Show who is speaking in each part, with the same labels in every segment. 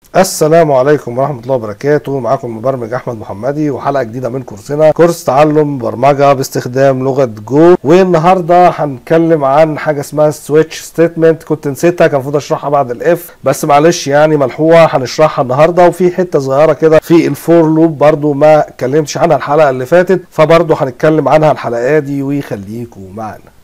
Speaker 1: السلام عليكم ورحمة الله وبركاته معاكم المبرمج أحمد محمدي وحلقة جديدة من كورسنا كورس تعلم برمجة باستخدام لغة جو والنهاردة هنتكلم عن حاجة اسمها سويتش ستيتمنت كنت نسيتها كان المفروض اشرحها بعد الاف بس معلش يعني ملحوقة هنشرحها النهاردة وفي حتة صغيرة كده في الفور لوب برضو ما اتكلمتش عنها الحلقة اللي فاتت فبرضو هنتكلم عنها الحلقة دي ويخليكم معانا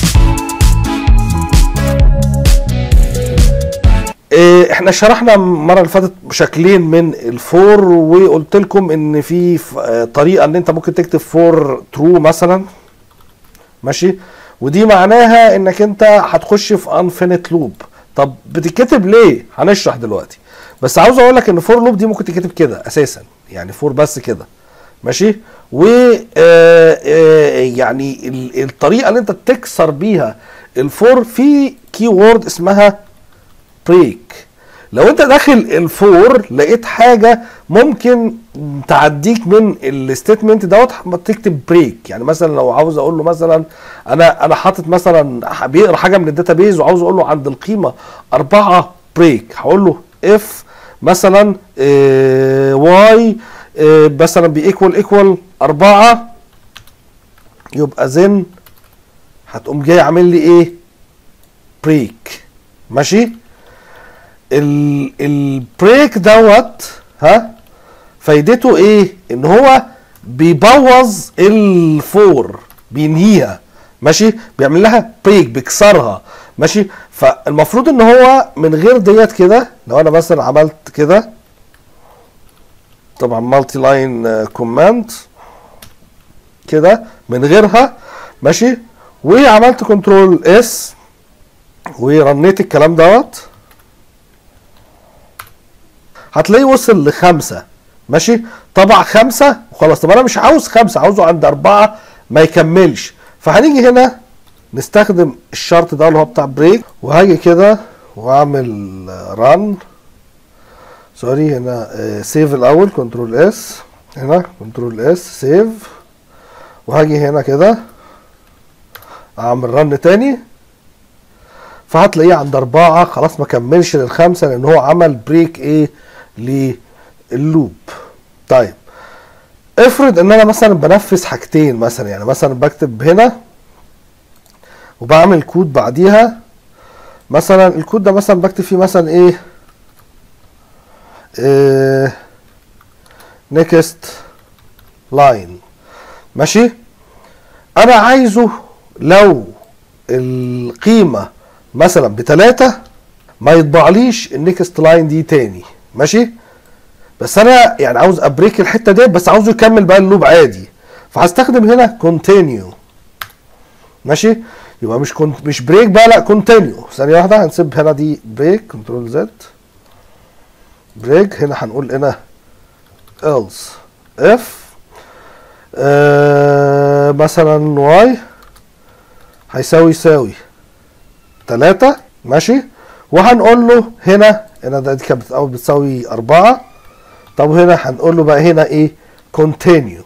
Speaker 1: إيه، احنا شرحنا المره اللي فاتت شكلين من الفور وقلت لكم ان في ف- آه، طريقه ان انت ممكن تكتب فور ترو مثلا ماشي ودي معناها انك انت هتخش في انفينيت لوب طب بتتكتب ليه هنشرح دلوقتي بس عاوز اقول لك ان فور لوب دي ممكن تتكتب كده اساسا يعني فور بس كده ماشي و آه، آه، يعني ال- الطريقه اللي انت تكسر بيها الفور في كي وورد اسمها بريك لو انت داخل الفور لقيت حاجه ممكن تعديك من الستيتمنت دوت ما تكتب بريك يعني مثلا لو عاوز اقول له مثلا انا انا حاطط مثلا بيقرا حاجه من الداتابيز وعاوز اقول له عند القيمه أربعة بريك هقول له اف مثلا واي مثلا بيكوال ايكوال أربعة يبقى زن هتقوم جاي عامل لي ايه بريك ماشي ال- البريك دوت ها فايدته ايه ان هو بيبوظ الفور بينهيها ماشي بيعمل لها بريك بيكسرها ماشي فالمفروض ان هو من غير ديت كده لو انا مثلا عملت كده طبعا مالتي لاين كوماند كده من غيرها ماشي وعملت كنترول اس ورنيت الكلام دوت هتلاقيه وصل لخمسة ماشي طبع خمسة وخلاص طب انا مش عاوز خمسة عاوزه عند اربعة ما يكملش فهنيجي هنا نستخدم الشرط ده اللي هو بتاع بريك وهاجي كده واعمل ران سوري هنا سيف الاول كنترول اس هنا كنترول اس سيف وهاجي هنا كده اعمل رن تاني فهتلاقيه عند أربعة خلاص ما كملش للخمسة لأن هو عمل بريك إيه لللوب طيب افرض إن أنا مثلا بنفذ حاجتين مثلا يعني مثلا بكتب هنا وبعمل كود بعديها مثلا الكود ده مثلا بكتب فيه مثلا إيه, إيه next line ماشي أنا عايزه لو القيمة مثلا بتلاتة ما يطبعليش النكست لاين دي تاني ماشي بس انا يعني عاوز ابريك الحته دي بس عاوزه يكمل بقى اللوب عادي فهستخدم هنا كونتينيو ماشي يبقى مش كنت مش بريك بقى لا كونتينيو ثانيه واحده هنسيب هنا دي بريك كنترول زد بريك هنا هنقول هنا else if آه مثلا واي هيساوي يساوي تلاتة ماشي وهنقول له هنا هنا ده دي كانت بتأول بتساوي أربعة طب هنا هنقول له بقى هنا إيه continue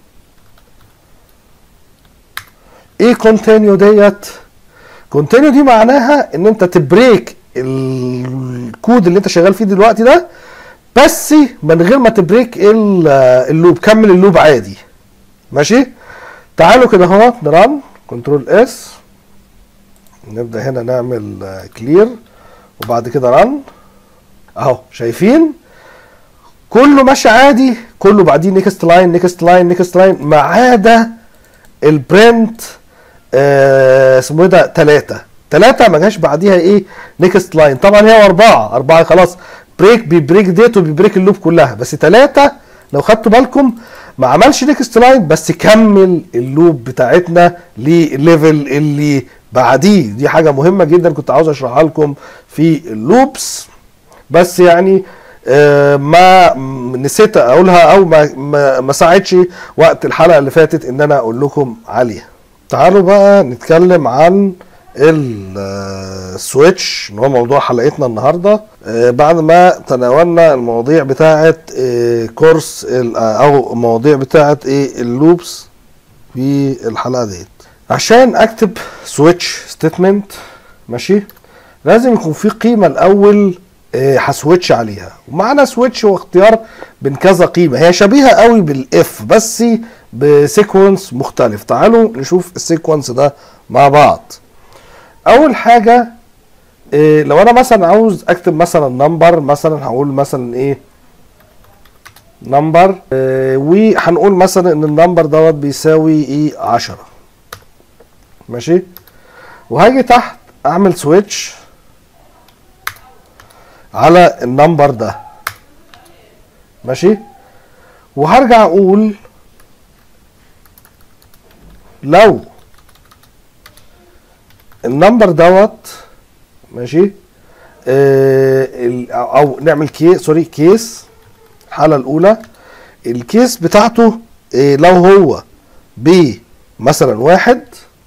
Speaker 1: إيه continue ديت continue دي معناها إن أنت تبريك الكود اللي أنت شغال فيه دلوقتي ده بس من غير ما تبريك ال- اللوب كمل اللوب عادي ماشي تعالوا كده اهو نران كنترول اس نبدا هنا نعمل كلير وبعد كده رن اهو شايفين كله ماشي عادي كله بعدين نيكست لاين نيكست لاين نيكست لاين ما عدا البرنت آه اسمه ايه ده تلاتة تلاتة ما جاش بعديها ايه نيكست لاين طبعا هي اربعة اربعة خلاص بريك بيبريك ديت وبيبريك اللوب كلها بس تلاتة لو خدتوا بالكم ما عملش نيكست لاين بس كمل اللوب بتاعتنا لليفل اللي بعديه دي حاجة مهمة جدا كنت عاوز اشرحها لكم في اللوبس بس يعني آه، ما م- نسيت اقولها او ما ما, ما ساعدش وقت الحلقه اللي فاتت ان انا اقول لكم عليها تعالوا بقى نتكلم عن السويتش اللي هو موضوع حلقتنا النهارده آه، بعد ما تناولنا المواضيع بتاعه آه، كورس ال- او المواضيع بتاعه ايه اللوبس في الحلقه ديت عشان اكتب سويتش ستيتمنت ماشي لازم يكون في قيمه الاول آه، هسويتش عليها ومعانا سويتش واختيار بين كذا قيمه هي شبيهه قوي بالاف بس بسيكونس مختلف تعالوا نشوف السيكونس ده مع بعض اول حاجه إيه لو انا مثلا عاوز اكتب مثلا نمبر مثلا هقول مثلا ايه نمبر إيه وهنقول مثلا ان النمبر دوت بيساوي ايه 10 ماشي وهاجي تحت اعمل سويتش على النمبر ده ماشي وهرجع اقول لو النمبر دوت ماشي آه ال- او نعمل كيس سوري كيس الحاله الاولى الكيس بتاعته آه لو هو ب مثلا واحد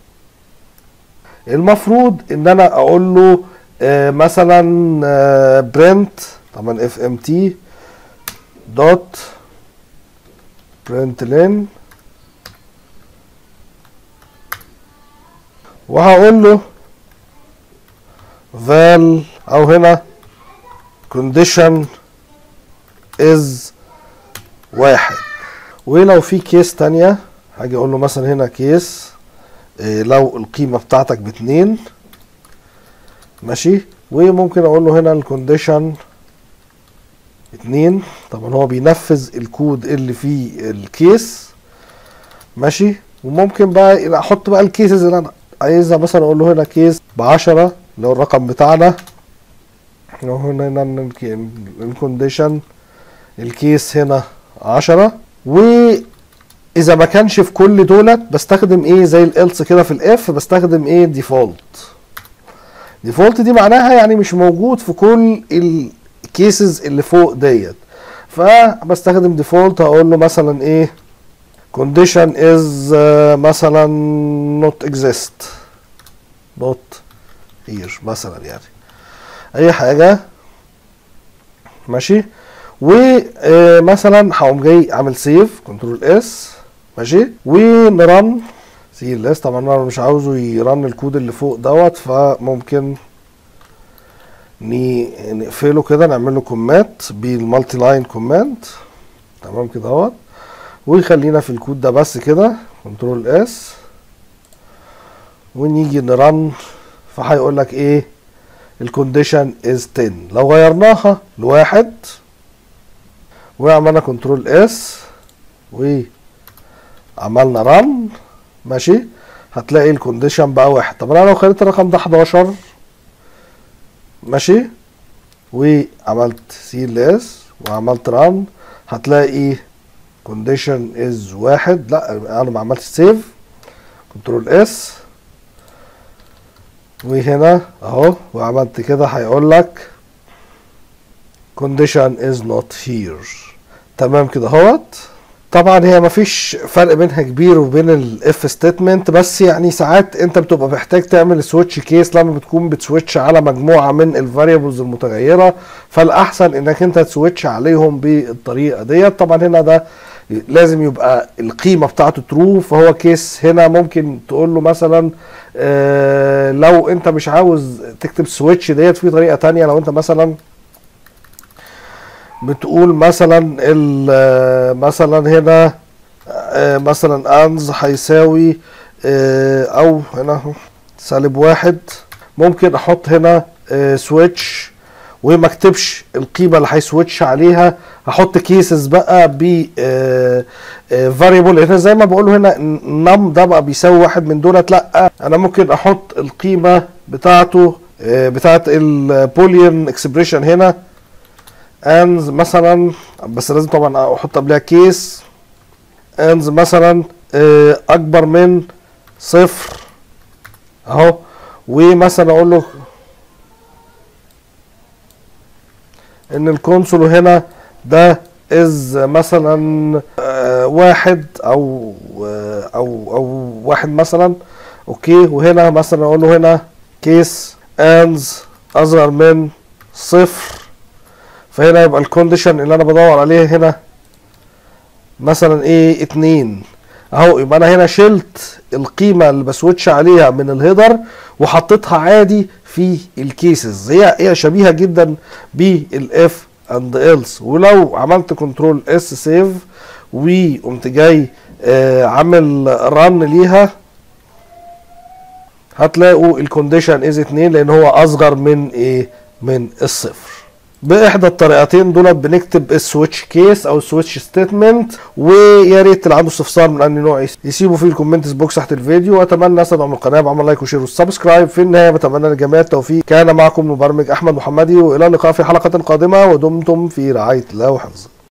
Speaker 1: المفروض ان انا اقول له آه مثلا برنت طبعا اف ام تي دوت برنت لين وهقول له val او هنا condition is واحد ولو في كيس تانية هاجي اقول له مثلا هنا كيس إيه لو القيمة بتاعتك باتنين ماشي وممكن اقول له هنا الكونديشن اتنين طبعا هو بينفذ الكود اللي فيه الكيس ماشي وممكن بقى احط بقى الكيسز اللي انا عايزها مثلا اقول له هنا كيس بعشرة اللي هو الرقم بتاعنا لو هنا هنا الكونديشن الكيس هنا عشرة واذا ما كانش في كل دولت بستخدم ايه زي الالس كده في الاف بستخدم ايه ديفولت ديفولت دي معناها يعني مش موجود في كل الكيسز اللي فوق ديت فبستخدم ديفولت هقول له مثلا ايه condition is uh, مثلا not exist not here مثلا يعني اي حاجة ماشي ومثلا هقوم جاي عامل سيف كنترول اس ماشي ونرن سي ال اس طبعا انا مش عاوزه يرن الكود اللي فوق دوت فممكن ن- نقفله كده نعمل له كومات بالمالتي لاين كوماند تمام كده اهوت ويخلينا في الكود ده بس كده كنترول اس ونيجي نرن فهيقول لك ايه الكونديشن از 10 لو غيرناها لواحد وعملنا كنترول اس وعملنا رن ماشي هتلاقي الكونديشن بقى واحد طب انا لو خليت الرقم ده 11 ماشي وعملت سي ال اس وعملت رن هتلاقي كونديشن از واحد لا انا ما عملتش سيف كنترول اس وهنا اهو وعملت كده هيقول لك condition is not here تمام كده اهوت طبعا هي مفيش فرق بينها كبير وبين الاف ستيتمنت بس يعني ساعات انت بتبقى محتاج تعمل سويتش كيس لما بتكون بتسويتش على مجموعه من الفاريبلز المتغيره فالاحسن انك انت تسويتش عليهم بالطريقه ديت طبعا هنا ده لازم يبقى القيمه بتاعته ترو فهو كيس هنا ممكن تقول له مثلا آه لو انت مش عاوز تكتب سويتش ديت في طريقه تانية لو انت مثلا بتقول مثلا ال- مثلا هنا آه، مثلا انز هيساوي آه، او هنا اهو سالب واحد ممكن احط هنا سويتش وما اكتبش القيمه اللي هيسويتش عليها هحط كيسز بقى ب فاريبل هنا زي ما بقول هنا نم ده بقى بيساوي واحد من دولت لا انا ممكن احط القيمه بتاعته آه، بتاعت البوليان اكسبريشن هنا انز مثلا بس لازم طبعا احط قبلها كيس انز مثلا آه، اكبر من صفر اهو ومثلا اقول له ان الكونسول هنا ده از مثلا آه، واحد او آه، او او واحد مثلا اوكي وهنا مثلا اقول له هنا كيس انز اصغر من صفر فهنا يبقى الكونديشن اللي انا بدور عليه هنا مثلا ايه اتنين اهو يبقى انا هنا شلت القيمة اللي بسويتش عليها من الهيدر وحطيتها عادي في الكيسز هي هي شبيهه جدا بالاف اند ايلس ولو عملت كنترول اس سيف وقمت جاي آه عامل رن ليها هتلاقوا الكونديشن از 2 لان هو اصغر من ايه من الصفر باحدى الطريقتين دول بنكتب السويتش كيس او السويتش ستيتمنت ويا ريت اللي عنده استفسار من انهي نوع يسيبه في الكومنتس بوكس تحت الفيديو واتمنى اسعد القناه بعمل لايك وشير وسبسكرايب في النهايه بتمنى للجميع التوفيق كان معكم مبرمج احمد محمدي والى اللقاء في حلقه قادمه ودمتم في رعايه الله وحفظه